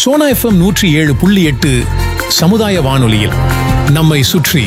Sona FM நூற்றி ஏழு புள்ளி எட்டு சமுதாய வானொலியில் நம்மை சுற்றி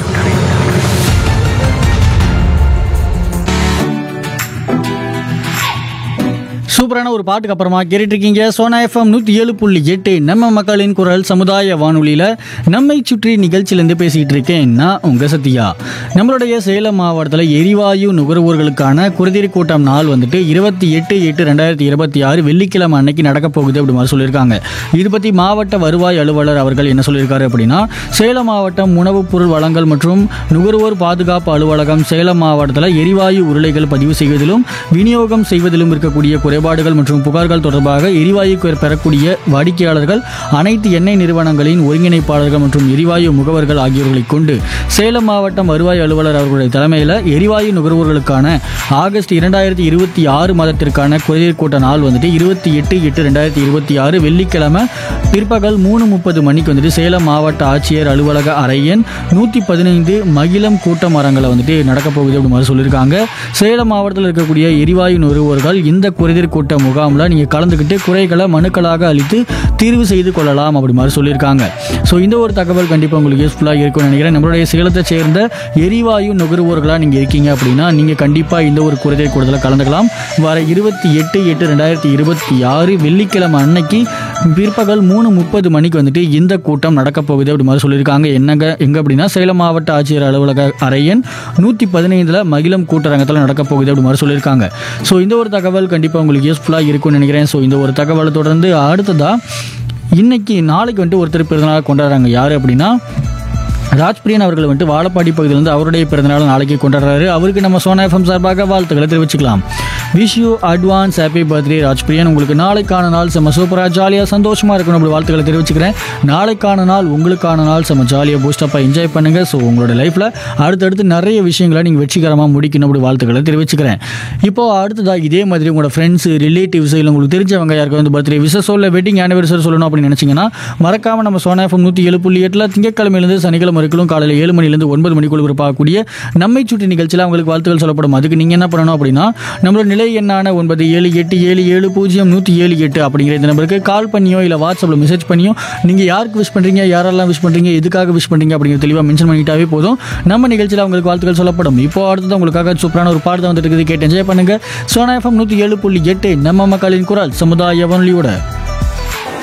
சூப்பரான ஒரு பாட்டுக்கு அப்புறமா கேட்டுட்டு இருக்கீங்க சோனா எஃப்எம் நூற்றி ஏழு புள்ளி எட்டு நம்ம மக்களின் குரல் சமுதாய வானொலியில் நம்மை சுற்றி நிகழ்ச்சியிலேருந்து பேசிகிட்டு இருக்கேன் நான் உங்கள் சத்யா நம்மளுடைய சேலம் மாவட்டத்தில் எரிவாயு நுகர்வோர்களுக்கான குருதிரி கூட்டம் நாள் வந்துட்டு இருபத்தி எட்டு எட்டு ரெண்டாயிரத்தி இருபத்தி ஆறு வெள்ளிக்கிழமை அன்னைக்கு நடக்க போகுது அப்படி மாதிரி சொல்லியிருக்காங்க இது பற்றி மாவட்ட வருவாய் அலுவலர் அவர்கள் என்ன சொல்லியிருக்காரு அப்படின்னா சேலம் மாவட்டம் உணவுப் பொருள் வழங்கல் மற்றும் நுகர்வோர் பாதுகாப்பு அலுவலகம் சேலம் மாவட்டத்தில் எரிவாயு உருளைகள் பதிவு செய்வதிலும் விநியோகம் செய்வதிலும் இருக்கக்கூடிய குறைபாடுகள் மற்றும் புகார்கள் தொடர்பாக எரிவாயு பெற- பெறக்கூடிய வாடிக்கையாளர்கள் அனைத்து எண்ணெய் நிறுவனங்களின் ஒருங்கிணைப்பாளர்கள் மற்றும் எரிவாயு முகவர்கள் ஆகியோர்களை கொண்டு சேலம் மாவட்டம் வருவாய் அலுவலர் அவர்களுடைய தலைமையில் எரிவாயு நுகர்வோர்களுக்கான ஆகஸ்ட் இரண்டாயிரத்தி இருபத்தி ஆறு மாதத்திற்கான குறைதீர் கூட்ட நாள் வந்துட்டு இருபத்தி எட்டு எட்டு ரெண்டாயிரத்தி இருபத்தி ஆறு வெள்ளிக்கிழமை பிற்பகல் மூணு முப்பது மணிக்கு வந்துட்டு சேலம் மாவட்ட ஆட்சியர் அலுவலக அறையன் நூற்றி பதினைந்து மகிழம் கூட்ட மரங்களை வந்துட்டு நடக்க போகுது அப்படி மாதிரி சொல்லியிருக்காங்க சேலம் மாவட்டத்தில் இருக்கக்கூடிய எரிவாயு நுகர்வோர்கள் இந்த குறைதீர் கூட்ட முகாமில் நீங்கள் கலந்துக்கிட்டு குறைகளை மனுக்களாக அளித்து தீர்வு செய்து கொள்ளலாம் அப்படி மாதிரி சொல்லியிருக்காங்க ஸோ இந்த ஒரு தகவல் கண்டிப்பாக உங்களுக்கு யூஸ்ஃபுல்லாக இருக்கும்னு நினைக்கிறேன் நம்மளுடைய சேலத்தை சேர்ந்த எரிவாயு நுகர்வோர்களாக நீங்கள் இருக்கீங்க அப்படின்னா நீங்கள் கண்டிப்பாக இந்த ஒரு குறைதீர் கூட்டத்தில் கலந்துக்கலாம் வர இருபத்தி எட்டு எட்டு ரெண்டாயிரத்தி இருபத்தி ஆறு வெள்ளிக்கிழமை அன்னைக்கு பிற்பகல் மூணு முப்பது மணிக்கு வந்துட்டு இந்த கூட்டம் நடக்க போகுது அப்படி மாதிரி சொல்லியிருக்காங்க என்னங்க எங்க அப்படின்னா சேலம் மாவட்ட ஆட்சியர் அலுவலக அறையன் நூற்றி பதினைந்தில் மகிழம் கூட்டரங்கத்தில் நடக்க போகுது அப்படி மாதிரி சொல்லியிருக்காங்க ஸோ இந்த ஒரு தகவல் கண்டிப்பாக உங்களுக்கு யூஸ்ஃபுல்லாக இருக்கும்னு நினைக்கிறேன் ஸோ இந்த ஒரு தகவலை தொடர்ந்து அடுத்ததாக இன்னைக்கு நாளைக்கு வந்துட்டு ஒருத்தர் பிறந்தநாள் கொண்டாடுறாங்க யார் அப்படின்னா ராஜ்பிரியன் அவர்கள் வந்துட்டு வாழப்பாடி பகுதியிலிருந்து அவருடைய பிறந்தநாள் நாளைக்கு கொண்டாடுறாரு அவருக்கு நம்ம சோனா எஃப்எம் சார்பாக வாழ்த்துக்களை தெரிவிச்சுக்கலாம் wish you advance happy birthday Rajpriyan உங்களுக்கு நாளைக்கான நாள் செம்ம சூப்பராக ஜாலியாக சந்தோஷமாக இருக்கணும் அப்படி வாழ்த்துக்களை தெரிவிச்சுக்கிறேன் நாளைக்கான நாள் உங்களுக்கான நாள் செம்ம ஜாலியாக பூஸ்டப்பாக என்ஜாய் பண்ணுங்க ஸோ உங்களோட லைஃப்பில் அடுத்தடுத்து நிறைய விஷயங்களை நீங்கள் வெற்றிகரமாக முடிக்கணும் அப்படி வாழ்த்துக்களை தெரிவிச்சுக்கிறேன் இப்போ அடுத்ததாக இதே மாதிரி உங்களோட ஃப்ரெண்ட்ஸ் ரிலேட்டிவ்ஸ் இல்லை உங்களுக்கு தெரிஞ்சவங்க யாருக்கு வந்து பர்த்டே விசஸோ இல்லை வெட்டிங் ஆனிவர்சரி சொல்லணும் அப்படின்னு நினச்சிங்கன்னா மறக்காமல் நம்ம சோனா எஃப்எம் நூற்றி ஏழு புள்ளி எட்டில் திங்கக்கிழமையிலேருந்து சனிக்கிழமை வரைக்கும் காலையில் ஏழு மணிலேருந்து ஒன்பது மணிக்குள்ள பார்க்கக்கூடிய நம்மை சுற்றி நிகழ்ச்சியில் அவங்களுக்கு வாழ்த்துக்கள் சொல்லப்படும் அதுக்கு நீங்கள் என்ன பண்ணணும் அப்படின்னா நம்மளோட நிலை எண்ணான ஒன்பது ஏழு எட்டு ஏழு ஏழு பூஜ்ஜியம் நூற்றி ஏழு எட்டு அப்படிங்கிற இந்த நம்பருக்கு கால் பண்ணியோ இல்லை வாட்ஸ்அப்பில் மெசேஜ் பண்ணியோ நீங்கள் யாருக்கு விஷ் பண்ணுறீங்க யாரெல்லாம் விஷ் பண்ணுறீங்க எதுக்காக விஷ் பண்ணுறீங்க அப்படிங்கிற தெளிவாக மென்ஷன் பண்ணிட்டாவே போதும் நம்ம நிகழ்ச்சியில் அவங்களுக்கு வாழ்த்துக்கள் சொல்லப்படும் இப்போ அடுத்தது உங்களுக்காக சூப்பரான ஒரு பாடத்தை வந்துட்டு இருக்குது கேட்டு என்ஜாய் பண்ணுங்க சோனா எஃப்எம் நூற்றி ஏழு புள்ளி எட்டு நம்ம மக்களின் குரல் சமுதாய வானொலியோட